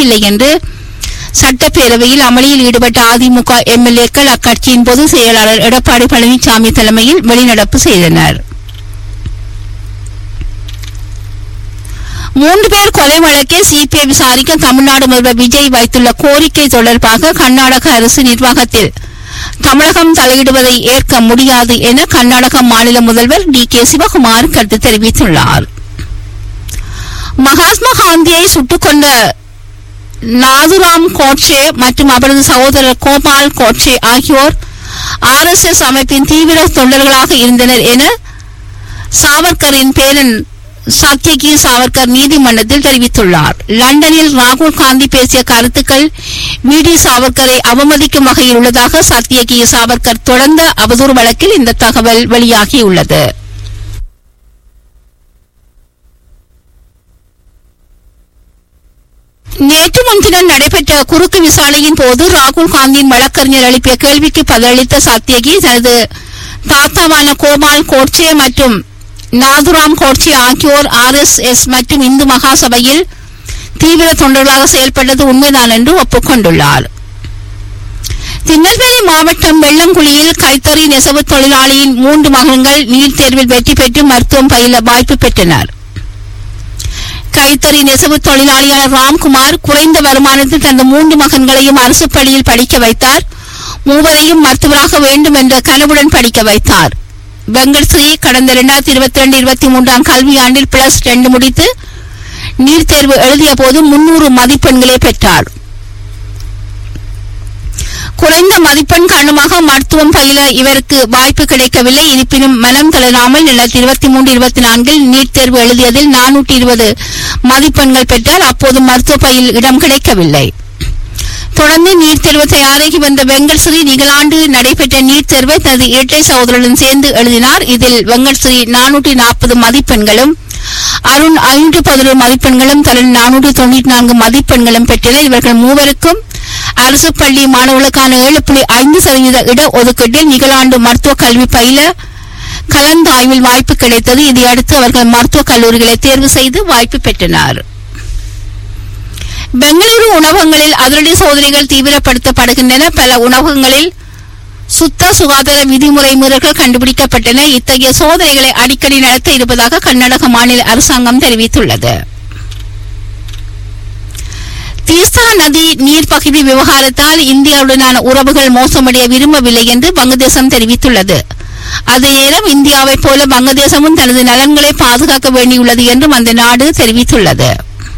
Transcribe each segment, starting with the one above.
முடியவில்லை என்று சட்டப்பேரவையில் அமளியில் ஈடுபட்ட அதிமுக எம்எல்ஏக்கள் அக்கட்சியின் பொதுச் செயலாளர் எடப்பாடி பழனிசாமி தலைமையில் வெளிநடப்பு செய்தனர் மூன்று பேர் கொலை வழக்கை சிபிஐ விசாரிக்க தமிழ்நாடு முதல்வர் விஜய் வைத்துள்ள கோரிக்கை தொடர்பாக கர்நாடக அரசு நிர்வாகத்தில் தமிழகம் தலையிடுவதை ஏற்க முடியாது என கர்நாடக மாநில முதல்வர் டி கே சிவகுமார் கருத்து தெரிவித்துள்ளார் மகாத்மா காந்தியை சுட்டுக் கொண்ட நாதுராம் கோட்சே மற்றும் அவரது சகோதரர் கோபால் கோட்சே ஆகியோர் ஆர்எஸ்எஸ் அமைப்பின் தீவிர தொண்டர்களாக இருந்தனர் என சாவர்கரின் பேரன் சத்யகி சாவர்கர் நீதிமன்றத்தில் தெரிவித்துள்ளார் லண்டனில் ராகுல் காந்தி பேசிய கருத்துக்கள் விடி சாவர்கரை அவமதிக்கும் வகையில் உள்ளதாக சத்யகி சாவர்கர் தொடர்ந்த அவதூறு வழக்கில் இந்த தகவல் வெளியாகியுள்ளது நேற்று முன்தினம் நடைபெற்ற குறுக்கு விசாரணையின் போது ராகுல் காந்தியின் வழக்கறிஞர் எழுப்பிய கேள்விக்கு பதிலளித்த சத்யகி தனது தாத்தாவான கோபால் கோட்சே மற்றும் நாதுராம் கோட்சே ஆகியோர் ஆர்எஸ்எஸ் மற்றும் இந்து மகாசபையில் தீவிர தொண்டர்களாக செயல்பட்டது உண்மைதான் என்று ஒப்புக்கொண்டுள்ளார் திருநெல்வேலி மாவட்டம் வெள்ளங்குழியில் கைத்தறி நெசவு தொழிலாளியின் மூன்று மகன்கள் நீட் தேர்வில் வெற்றி பெற்று மருத்துவம் பயில வாய்ப்பு பெற்றனர் கைத்தறி நெசவு தொழிலாளியான ராம்குமார் குறைந்த வருமானத்தில் தனது மூன்று மகன்களையும் அரசு பள்ளியில் படிக்க வைத்தார் மூவரையும் மருத்துவராக வேண்டும் என்ற கனவுடன் படிக்க வைத்தார் வெங்கட்ஸ்ரீ கடந்த இரண்டாயிரத்தி இருபத்தி ரெண்டு இருபத்தி மூன்றாம் கல்வியாண்டில் பிளஸ் ரெண்டு முடித்து நீட் தேர்வு எழுதிய போது முன்னூறு மதிப்பெண்களை பெற்றார் குறைந்த மதிப்பெண் காரணமாக மருத்துவம் பயில இவருக்கு வாய்ப்பு கிடைக்கவில்லை இருப்பினும் மனம் தளராமல் இரண்டாயிரத்தி இருபத்தி மூன்று இருபத்தி நான்கில் நீட் தேர்வு எழுதியதில் நானூற்றி இருபது மதிப்பெண்கள் பெற்றார் அப்போது மருத்துவ பயில் இடம் கிடைக்கவில்லை தொடர்ந்து நீட் தேர்வு தயாராகி வந்த வெங்கட்ஸ்ரீ நிகழாண்டு நடைபெற்ற நீட் தேர்வை தனது இரட்டை சகோதரனுடன் சேர்ந்து எழுதினார் இதில் வெங்கட்ஸ்ரீ நானூற்றி நாற்பது மதிப்பெண்களும் அருண் ஐநூற்று பதினொரு மதிப்பெண்களும் தலன் நானூற்று தொண்ணூற்றி நான்கு மதிப்பெண்களும் பெற்றனர் இவர்கள் மூவருக்கும் அரசு பள்ளி மாணவர்களுக்கான ஏழு புள்ளி ஐந்து சதவீத இட ஒதுக்கீட்டில் நிகழாண்டு மருத்துவ கல்வி பயில கலந்தாய்வில் வாய்ப்பு கிடைத்தது இதையடுத்து அவர்கள் மருத்துவக் கல்லூரிகளை தேர்வு செய்து வாய்ப்பு பெற்றனர் பெங்களூரு உணவகங்களில் அதிரடி சோதனைகள் தீவிரப்படுத்தப்படுகின்றன பல உணவகங்களில் சுத்த சுகாதார விதிமுறை மீறல்கள் கண்டுபிடிக்கப்பட்டன இத்தகைய சோதனைகளை அடிக்கடி நடத்த இருப்பதாக கர்நாடக மாநில அரசாங்கம் தெரிவித்துள்ளது தீஸ்தா நதி நீர் பகுதி விவகாரத்தால் இந்தியாவுடனான உறவுகள் மோசமடைய விரும்பவில்லை என்று வங்கதேசம் தெரிவித்துள்ளது அதே நேரம் இந்தியாவைப் போல வங்கதேசமும் தனது நலன்களை பாதுகாக்க வேண்டியுள்ளது என்றும் அந்த நாடு தெரிவித்துள்ளது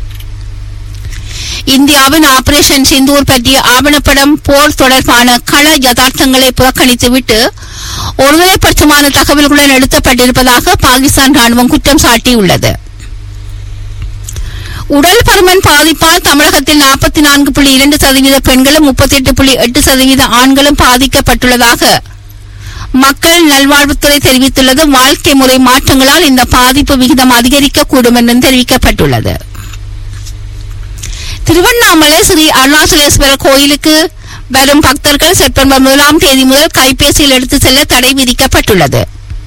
இந்தியாவின் ஆபரேஷன் சிந்தூர் பற்றிய ஆவணப்படம் போர் தொடர்பான கள யதார்த்தங்களை புறக்கணித்துவிட்டு ஒருதலைப்பட்சமான தகவல்களுடன் எடுக்கப்பட்டிருப்பதாக பாகிஸ்தான் ராணுவம் குற்றம் சாட்டியுள்ளது உடல் பருமன் பாதிப்பால் தமிழகத்தில் நாற்பத்தி நான்கு புள்ளி இரண்டு சதவீத பெண்களும் முப்பத்தி எட்டு புள்ளி எட்டு சதவீத ஆண்களும் பாதிக்கப்பட்டுள்ளதாக மக்கள் நல்வாழ்வுத்துறை தெரிவித்துள்ளது வாழ்க்கை முறை மாற்றங்களால் இந்த பாதிப்பு விகிதம் அதிகரிக்கக்கூடும் என்றும் தெரிவிக்கப்பட்டுள்ளது திருவண்ணாமலை ஸ்ரீ அருணாச்சலேஸ்வரர் கோயிலுக்கு வரும் பக்தர்கள் செப்டம்பர் முதலாம் தேதி முதல் கைபேசியில் எடுத்து செல்ல தடை விதிக்கப்பட்டுள்ளது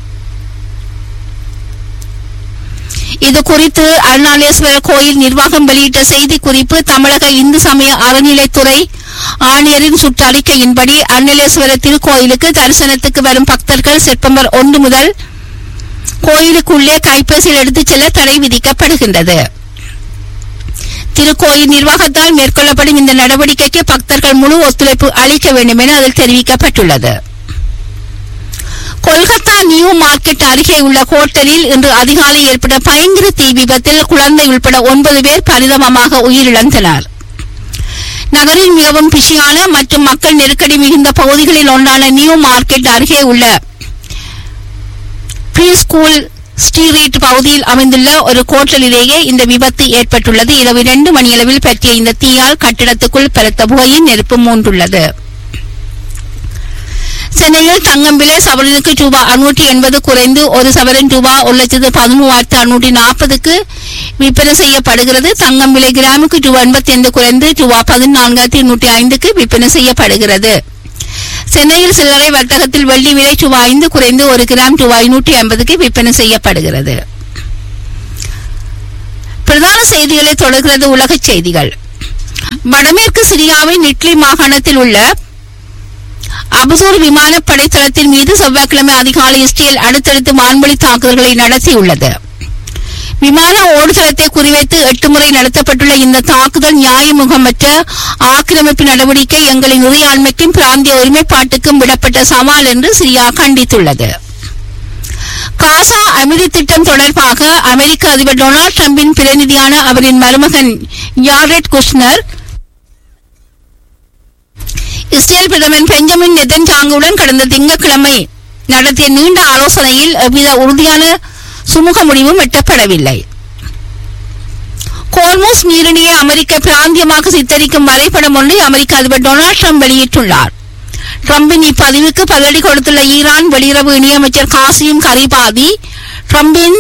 இது குறித்து அருணாச்சலேஸ்வரர் கோயில் நிர்வாகம் வெளியிட்ட செய்தி குறிப்பு தமிழக இந்து சமய அறநிலைத்துறை ஆணையரின் சுற்றறிக்கையின்படி அருணாச்சலேஸ்வரர் திருக்கோயிலுக்கு தரிசனத்துக்கு வரும் பக்தர்கள் செப்டம்பர் ஒன்று முதல் கோயிலுக்குள்ளே கைபேசியில் எடுத்துச் செல்ல தடை விதிக்கப்படுகின்றது திருக்கோயில் நிர்வாகத்தால் மேற்கொள்ளப்படும் இந்த நடவடிக்கைக்கு பக்தர்கள் முழு ஒத்துழைப்பு அளிக்க வேண்டும் என அதில் தெரிவிக்கப்பட்டுள்ளது கொல்கத்தா நியூ மார்க்கெட் அருகே உள்ள ஹோட்டலில் இன்று அதிகாலை ஏற்பட்ட பயங்கர தீ விபத்தில் குழந்தை உள்பட ஒன்பது பேர் பரிதாபமாக உயிரிழந்தனர் நகரின் மிகவும் பிஸியான மற்றும் மக்கள் நெருக்கடி மிகுந்த பகுதிகளில் ஒன்றான நியூ மார்க்கெட் அருகே உள்ள ப்ரீ ஸ்கூல் ஸ்ட்ரீட் பகுதியில் அமைந்துள்ள ஒரு கோட்டலிலேயே இந்த விபத்து ஏற்பட்டுள்ளது இரவு இரண்டு மணியளவில் பற்றிய இந்த தீயால் கட்டிடத்துக்குள் பலத்த புகையின் நெருப்பு மூண்டுள்ளது சென்னையில் தங்கம் விலை சவரனுக்கு ரூபாய் அறுநூற்றி எண்பது குறைந்து ஒரு சவரன் ரூபாய் ஒரு லட்சத்து பதிமூவாயிரத்து அறுநூற்றி நாற்பதுக்கு விற்பனை செய்யப்படுகிறது தங்கம் விலை கிராமுக்கு ரூபாய் எண்பத்தி ஐந்து குறைந்து ரூபாய் பதினான்காயிரத்தி எண்ணூற்றி ஐந்துக்கு விற்பனை செய்யப்படுகிறது சென்னையில் சில்லறை வர்த்தகத்தில் வெள்ளி விலை ரூபாய் ஐந்து குறைந்து ஒரு கிராம் ரூபாய் நூற்றி ஐம்பதுக்கு விற்பனை செய்யப்படுகிறது பிரதான செய்திகளை தொடர்கிறது உலகச் செய்திகள் வடமேற்கு சிரியாவின் இட்லி மாகாணத்தில் உள்ள அபசூர் விமானப்படை தளத்தின் மீது செவ்வாய்க்கிழமை அதிகாலை இஸ்ரேல் அடுத்தடுத்து வான்வழி தாக்குதல்களை நடத்தியுள்ளது விமான ஓடுதளத்தை குறிவைத்து எட்டு முறை நடத்தப்பட்டுள்ள இந்த தாக்குதல் நியாயமுகமற்ற ஆக்கிரமிப்பு நடவடிக்கை எங்களின் இறையாண்மைக்கும் பிராந்திய ஒருமைப்பாட்டுக்கும் விடப்பட்ட சவால் என்று சிரியா கண்டித்துள்ளது காசா அமைதி திட்டம் தொடர்பாக அமெரிக்க அதிபர் டொனால்டு டிரம்பின் பிரதிநிதியான அவரின் மருமகன் யாரெட் குஷ்னர் இஸ்ரேல் பிரதமர் பெஞ்சமின் நெதன்ஜாங்குடன் கடந்த திங்கட்கிழமை நடத்திய நீண்ட ஆலோசனையில் எவ்வித உறுதியான சுமூக முடிவும் எட்டப்படவில்லை கோல்மோஸ் நீரிணையை அமெரிக்க பிராந்தியமாக சித்தரிக்கும் வரைபடம் ஒன்றை அமெரிக்க அதிபர் டொனால்டு ட்ரம்ப் வெளியிட்டுள்ளார் ட்ரம்பின் இப்பதிவுக்கு பதிலடி கொடுத்துள்ள ஈரான் வெளியுறவு இணையமைச்சர் காசிம் கரிபாதி ட்ரம்பின்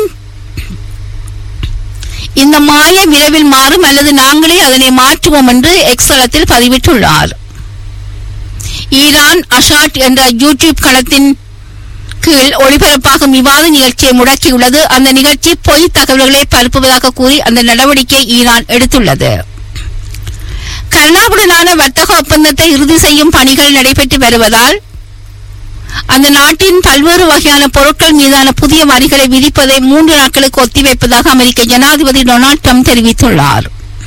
இந்த மாய விரைவில் மாறும் அல்லது நாங்களே அதனை மாற்றுவோம் என்று எக்ஸலத்தில் பதிவிட்டுள்ளார் ஈரான் அஷாட் என்ற யூடியூப் களத்தின் கீழ் ஒளிபரப்பாகும் விவாத நிகழ்ச்சியை முடக்கியுள்ளது அந்த நிகழ்ச்சி பொய் தகவல்களை பரப்புவதாக கூறி அந்த நடவடிக்கையை ஈரான் எடுத்துள்ளது கனடாவுடனான வர்த்தக ஒப்பந்தத்தை இறுதி செய்யும் பணிகள் நடைபெற்று வருவதால் அந்த நாட்டின் பல்வேறு வகையான பொருட்கள் மீதான புதிய வரிகளை விதிப்பதை மூன்று நாட்களுக்கு ஒத்திவைப்பதாக அமெரிக்க ஜனாதிபதி டொனால்டு ட்ரம்ப் தெரிவித்துள்ளார்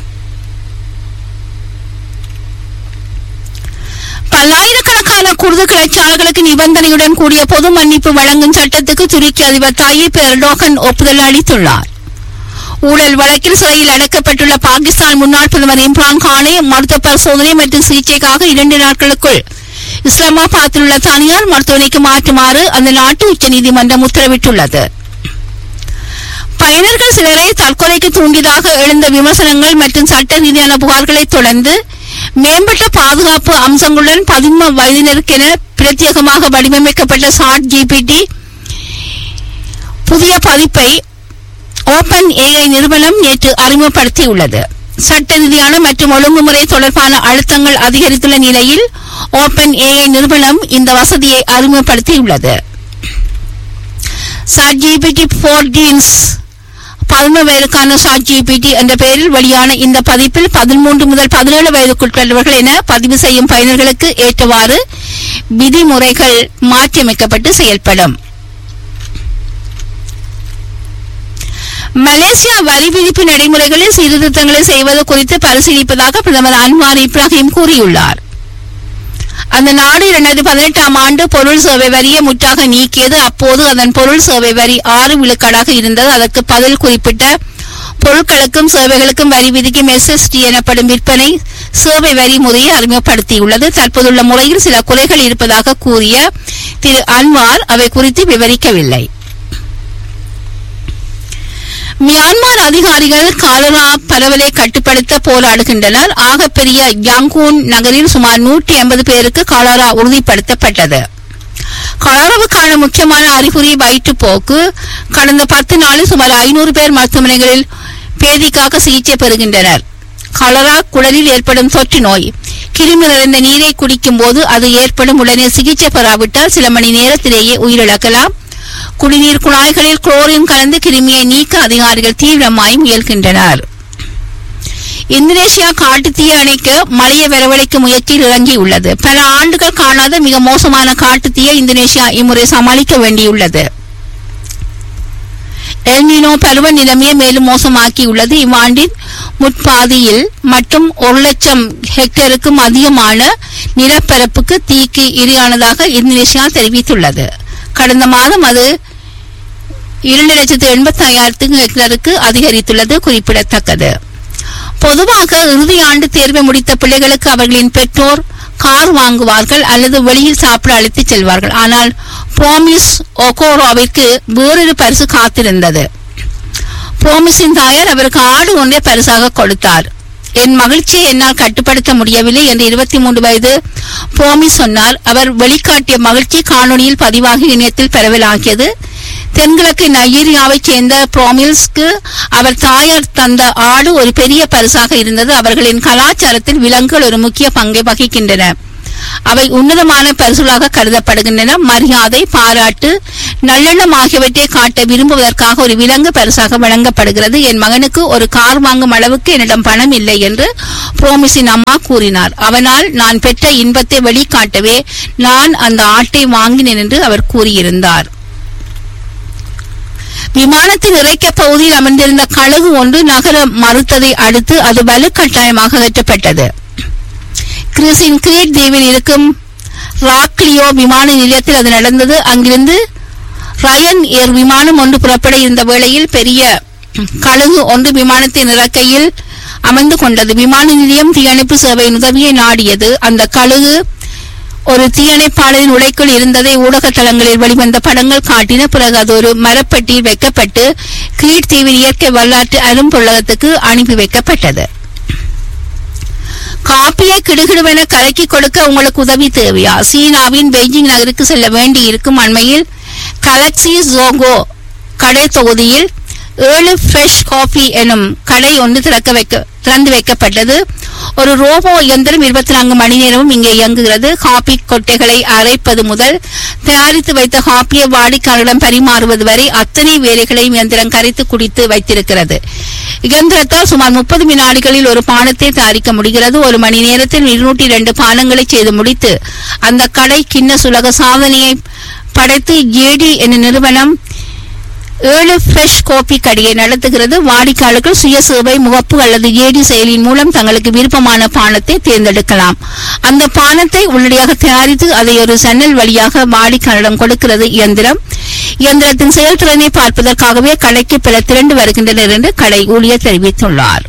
பல்லாயிரக்கணக்கான குர்து கிளர்ச்சியாளர்களுக்கு நிபந்தனையுடன் கூடிய பொது மன்னிப்பு வழங்கும் சட்டத்துக்கு துருக்கி அதிபர் தாயிப் எர்டோகன் ஒப்புதல் அளித்துள்ளார் ஊழல் வழக்கில் சிறையில் அடைக்கப்பட்டுள்ள பாகிஸ்தான் முன்னாள் பிரதமர் இம்ரான் கானை மருத்துவ பரிசோதனை மற்றும் சிகிச்சைக்காக இரண்டு நாட்களுக்குள் இஸ்லாமாபாத்தில் உள்ள தனியார் மருத்துவமனைக்கு மாற்றுமாறு அந்த நாட்டு உச்சநீதிமன்றம் உத்தரவிட்டுள்ளது பயனர்கள் சிலரை தற்கொலைக்கு தூண்டியதாக எழுந்த விமர்சனங்கள் மற்றும் சட்ட ரீதியான புகார்களை தொடர்ந்து மேம்பட்ட பாதுகாப்பு அம்சங்களுடன் பதின்ம வயதினருக்கென பிரத்யேகமாக வடிவமைக்கப்பட்ட சாட் ஜிபிடி புதிய பதிப்பை ஓபன் ஏஐ நிறுவனம் நேற்று அறிமுகப்படுத்தியுள்ளது சட்ட ரீதியான மற்றும் ஒழுங்குமுறை தொடர்பான அழுத்தங்கள் அதிகரித்துள்ள நிலையில் ஓபன் ஏஐ நிறுவனம் இந்த வசதியை அறிமுகப்படுத்தியுள்ளது சாட் ஜிபிடி போர் டீன்ஸ் பதினொரு வயதுக்கான சாட் ஜிபிடி என்ற பெயரில் வெளியான இந்த பதிப்பில் பதிமூன்று முதல் பதினேழு வயதுக்குட்பட்டவர்கள் என பதிவு செய்யும் பயனர்களுக்கு ஏற்றவாறு விதிமுறைகள் மாற்றியமைக்கப்பட்டு செயல்படும் மலேசியா வரி விதிப்பு நடைமுறைகளில் சீர்திருத்தங்களை செய்வது குறித்து பரிசீலிப்பதாக பிரதமர் அன்வார் இப்ராஹிம் கூறியுள்ளார் அந்த நாடு இரண்டாயிரத்தி பதினெட்டாம் ஆண்டு பொருள் சேவை வரியை முற்றாக நீக்கியது அப்போது அதன் பொருள் சேவை வரி ஆறு விழுக்காடாக இருந்தது அதற்கு பதில் குறிப்பிட்ட பொருட்களுக்கும் சேவைகளுக்கும் வரி விதிக்கும் எஸ்எஸ்டி எனப்படும் விற்பனை சேவை வரி முறையை அறிமுகப்படுத்தியுள்ளது தற்போதுள்ள முறையில் சில குறைகள் இருப்பதாக கூறிய திரு அன்வார் அவை குறித்து விவரிக்கவில்லை மியான்மர் அதிகாரிகள் காலரா பரவலை கட்டுப்படுத்த போராடுகின்றனர் ஆகப்பெரிய யாங்கூன் நகரில் சுமார் நூற்றி ஐம்பது பேருக்கு காலரா உறுதிப்படுத்தப்பட்டது காலராவுக்கான முக்கியமான அறிகுறி வயிற்றுப்போக்கு கடந்த பத்து நாளில் சுமார் ஐநூறு பேர் மருத்துவமனைகளில் பேதிக்காக சிகிச்சை பெறுகின்றனர் காலரா குடலில் ஏற்படும் தொற்று நோய் கிருமி நிறைந்த நீரை குடிக்கும் போது அது ஏற்படும் உடனே சிகிச்சை பெறாவிட்டால் சில மணி நேரத்திலேயே உயிரிழக்கலாம் குடிநீர் குழாய்களில் குளோரின் கலந்து கிருமியை நீக்க அதிகாரிகள் தீவிரமாய் முயல்கின்றனர் இந்தோனேஷியா காட்டுத்தீயை அணைக்க மழையை வரவழைக்கும் முயற்சியில் இறங்கியுள்ளது பல ஆண்டுகள் காணாத மிக மோசமான காட்டுத்தீயை இந்தோனேஷியா இம்முறை சமாளிக்க வேண்டியுள்ளது எல்னினோ பருவ நிலைமையை மேலும் மோசமாக்கியுள்ளது இவ்வாண்டின் முற்பாதியில் மற்றும் ஒரு லட்சம் ஹெக்டேருக்கும் அதிகமான நிலப்பரப்புக்கு தீக்கு இரையானதாக இந்தோனேஷியா தெரிவித்துள்ளது கடந்த மாதம் அது இரண்டு லட்சத்து எண்பத்தி ஐயாயிரத்துக்கு ஹெக்டருக்கு அதிகரித்துள்ளது குறிப்பிடத்தக்கது பொதுவாக இறுதி ஆண்டு தேர்வை முடித்த பிள்ளைகளுக்கு அவர்களின் பெற்றோர் கார் வாங்குவார்கள் அல்லது வெளியில் சாப்பிட அழைத்துச் செல்வார்கள் ஆனால் ப்ரோமிஸ் ஒகோரோவிற்கு வேறொரு பரிசு காத்திருந்தது ப்ரோமிஸின் தாயார் அவருக்கு ஆடு ஒன்றை பரிசாக கொடுத்தார் என் மகிழ்ச்சியை என்னால் கட்டுப்படுத்த முடியவில்லை என்று இருபத்தி மூன்று வயது போமி சொன்னார் அவர் வெளிக்காட்டிய மகிழ்ச்சி காணொளியில் பதிவாகி இணையத்தில் பரவலாகியது தென்கிழக்கு நைஜீரியாவைச் சேர்ந்த ப்ரோமில்ஸ்க்கு அவர் தாயார் தந்த ஆடு ஒரு பெரிய பரிசாக இருந்தது அவர்களின் கலாச்சாரத்தில் விலங்குகள் ஒரு முக்கிய பங்கை வகிக்கின்றன அவை உன்னதமான பரிசுகளாக கருதப்படுகின்றன மரியாதை பாராட்டு நல்லெண்ணம் ஆகியவற்றை காட்ட விரும்புவதற்காக ஒரு விலங்கு பரிசாக வழங்கப்படுகிறது என் மகனுக்கு ஒரு கார் வாங்கும் அளவுக்கு என்னிடம் பணம் இல்லை என்று புரோமிஸின் அம்மா கூறினார் அவனால் நான் பெற்ற இன்பத்தை வெளிக்காட்டவே நான் அந்த ஆட்டை வாங்கினேன் என்று அவர் கூறியிருந்தார் விமானத்தின் இறைக்க பகுதியில் அமர்ந்திருந்த கழுகு ஒன்று நகர மறுத்ததை அடுத்து அது வலுக்கட்டாயமாக அகற்றப்பட்டது கிறிஸின் கிரேட் தீவில் இருக்கும் ராக்லியோ விமான நிலையத்தில் அது நடந்தது அங்கிருந்து ரயன் ஏர் விமானம் ஒன்று புறப்பட இருந்த வேளையில் பெரிய கழுகு ஒன்று விமானத்தின் இறக்கையில் அமர்ந்து கொண்டது விமான நிலையம் தீயணைப்பு சேவையின் உதவியை நாடியது அந்த கழுகு ஒரு தீயணைப்பாளரின் உடைக்குள் இருந்ததை ஊடக தளங்களில் வெளிவந்த படங்கள் காட்டின பிறகு அது ஒரு மரப்பெட்டியில் வைக்கப்பட்டு கிரீட் தீவின் இயற்கை வரலாற்று அரும்பொருளகத்துக்கு அனுப்பி வைக்கப்பட்டது காப்பியை கிடுகிடுவென கலக்கி கொடுக்க உங்களுக்கு உதவி தேவையா சீனாவின் பெய்ஜிங் நகருக்கு செல்ல வேண்டி இருக்கும் அண்மையில் கலக்சி ஜோகோ கடை தொகுதியில் ஏழு ஃப்ரெஷ் காஃபி எனும் கடை ஒன்று திறக்க வைக்க திறந்து வைக்கப்பட்டது ஒரு ரோபோ இயந்திரம் இருபத்தி நான்கு மணி நேரமும் இங்கே இயங்குகிறது காபி கொட்டைகளை அரைப்பது முதல் தயாரித்து வைத்த காப்பியை வாடிக்கையாளரிடம் பரிமாறுவது வரை அத்தனை வேலைகளையும் இயந்திரம் கரைத்து குடித்து வைத்திருக்கிறது இயந்திரத்தால் சுமார் முப்பது வினாடிகளில் ஒரு பானத்தை தயாரிக்க முடிகிறது ஒரு மணி நேரத்தில் இருநூற்றி இரண்டு பானங்களை செய்து முடித்து அந்த கடை கின்னஸ் உலக சாதனையை படைத்து ஜேடி என்ற நிறுவனம் ஏழு ஃப்ரெஷ் காபி கடையை நடத்துகிறது வாடிக்கையாளர்கள் சுய சேவை முகப்பு அல்லது ஏடி செயலியின் மூலம் தங்களுக்கு விருப்பமான பானத்தை தேர்ந்தெடுக்கலாம் அந்த பானத்தை உடனடியாக தயாரித்து அதை ஒரு சன்னல் வழியாக வாடிக்கையாளரிடம் கொடுக்கிறது இயந்திரம் இயந்திரத்தின் செயல்திறனை பார்ப்பதற்காகவே கடைக்கு பல திரண்டு வருகின்றனர் என்று கடை ஊழியர் தெரிவித்துள்ளார்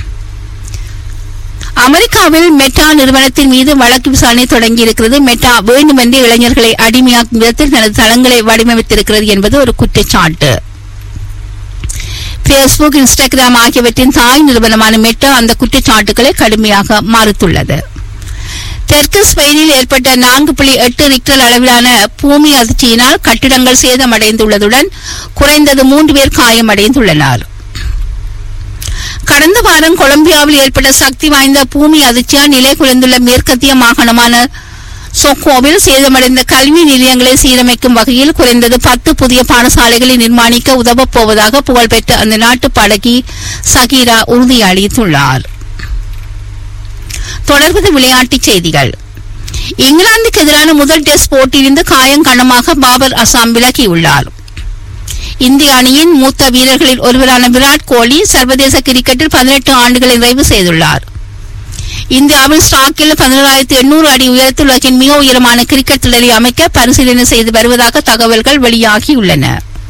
அமெரிக்காவில் மெட்டா நிறுவனத்தின் மீது வழக்கு விசாரணை தொடங்கியிருக்கிறது மெட்டா வேண்டுமென்றே இளைஞர்களை அடிமையாக்கும் விதத்தில் தனது தளங்களை வடிவமைத்திருக்கிறது என்பது ஒரு குற்றச்சாட்டு பேஸ்புக் இன்ஸ்டாகிராம் ஆகியவற்றின் தாய் நிறுவனமான மெட்டா அந்த குற்றச்சாட்டுகளை கடுமையாக மறுத்துள்ளது தெற்கு ஸ்பெயினில் ஏற்பட்ட நான்கு புள்ளி எட்டு ரிக்டர் அளவிலான பூமி அதிர்ச்சியினால் கட்டிடங்கள் சேதமடைந்துள்ளதுடன் குறைந்தது மூன்று பேர் காயமடைந்துள்ளனர் கடந்த வாரம் கொலம்பியாவில் ஏற்பட்ட சக்தி வாய்ந்த பூமி அதிர்ச்சியால் நிலை குலைந்துள்ள மேற்கத்திய மாகாணமான சொக்கோவில் சேதமடைந்த கல்வி நிலையங்களை சீரமைக்கும் வகையில் குறைந்தது பத்து புதிய பாடசாலைகளை நிர்மாணிக்க உதவப் போவதாக புகழ்பெற்ற அந்த நாட்டு பாடகி சகீரா உறுதியளித்துள்ளார் தொடர்வது விளையாட்டுச் செய்திகள் இங்கிலாந்துக்கு எதிரான முதல் டெஸ்ட் போட்டியிலிருந்து காயம் கனமாக பாபர் அசாம் விலகியுள்ளார் இந்திய அணியின் மூத்த வீரர்களில் ஒருவரான விராட் கோலி சர்வதேச கிரிக்கெட்டில் பதினெட்டு ஆண்டுகளை நிறைவு செய்துள்ளார் இந்தியாவில் ஸ்டாக்கில் பதினோராயிரத்தி எண்ணூறு அடி உயரத்தில் உலகின் மிக உயரமான கிரிக்கெட் திடலை அமைக்க பரிசீலனை செய்து வருவதாக தகவல்கள் வெளியாகியுள்ளன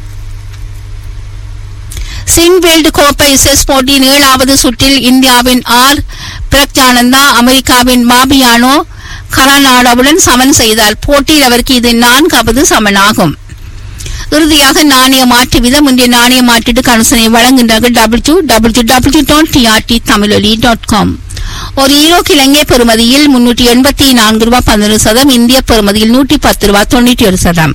சின்வேல்டு கோப்பை செஸ் போட்டியின் ஏழாவது சுற்றில் இந்தியாவின் ஆர் பிரக்ஞானந்தா அமெரிக்காவின் மாபியானோ கரானாடாவுடன் சமன் செய்தார் போட்டியில் அவருக்கு இது நான்காவது சமனாகும் இறுதியாக நாணய மாற்று விதம் இன்றைய நாணய மாற்றீட்டு கனுசனை வழங்குகின்றார்கள் W W W dot TRT Tamiloli dot com ஒரு ஈரோக்கு இலங்கை பெறுமதியில் முன்னூற்றி எண்பத்தி நான்கு ரூபாய் பதினொரு சதம் இந்திய பெறுமதியில் நூற்றி பத்து ரூபாய் தொண்ணூற்றி ஒரு சதம்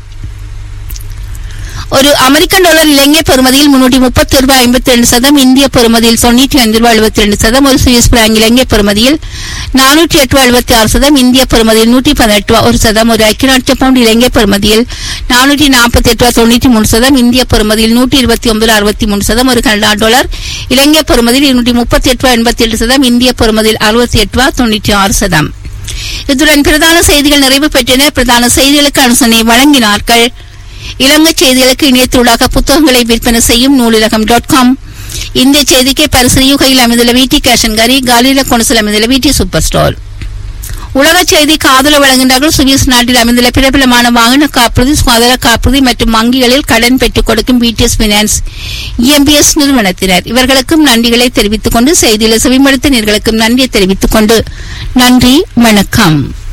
ஒரு அமெரிக்கன் டாலர் இலங்கை பெறுமதியில் முன்னூற்றி முப்பத்தி ரூபாய் ஐம்பத்தி ரெண்டு சதம் இந்திய பெறுமதியில் தொண்ணூற்றி ஐந்து ரூபாய் எழுபத்தி ரெண்டு சதம் ஒரு சுவிஸ் பிராங்க் இலங்கை பெறுமதியில் நானூற்றி எட்டு ரூபாய் எழுபத்தி ஆறு சதம் இந்திய பெறுமதியில் நூற்றி பதினெட்டு ரூபாய் ஒரு சதம் ஒரு ஐக்கிய பவுண்ட் இலங்கை பெறுமதியில் நானூற்றி நாற்பத்தி எட்டு ரூபாய் தொண்ணூற்றி மூணு சதம் இந்திய பெறுமதியில் நூற்றி இருபத்தி ஒன்பது அறுபத்தி மூணு சதம் ஒரு கனடா டாலர் இலங்கை பெறுமதியில் இருநூற்றி முப்பத்தி எட்டு ரூபாய் எண்பத்தி எட்டு சதம் இந்திய பெறுமதியில் அறுபத்தி எட்டு ரூபாய் தொண்ணூற்றி ஆறு சதம் இத்துடன் பிரதான செய்திகள் நிறைவு பெற்றன பிரதான செய்திகளுக்கு அனுசனை வழங்கினார்கள் இலங்கை செய்திகளுக்கு இணையத்தூடாக புத்தகங்களை விற்பனை செய்யும் நூலிலகம் டாட் காம் இந்த செய்திக்கு பரிசு யுகையில் அமைந்துள்ள வீட்டி கேஷன்கரி காலில கொனசில் அமைந்துள்ள வீட்டி சூப்பர் ஸ்டோர் உலக செய்தி காதல வழங்குகின்றார்கள் சுவிஸ் நாட்டில் அமைந்துள்ள பிரபலமான வாகன காப்புறுதி சுகாதார காப்புறுதி மற்றும் வங்கிகளில் கடன் பெற்றுக் கொடுக்கும் பிடிஎஸ் பினான்ஸ் இஎம்பிஎஸ் நிறுவனத்தினர் இவர்களுக்கும் நன்றிகளை தெரிவித்துக் கொண்டு செய்தியில் செவிமடுத்த நேர்களுக்கும் நன்றியை தெரிவித்துக் கொண்டு நன்றி வணக்கம்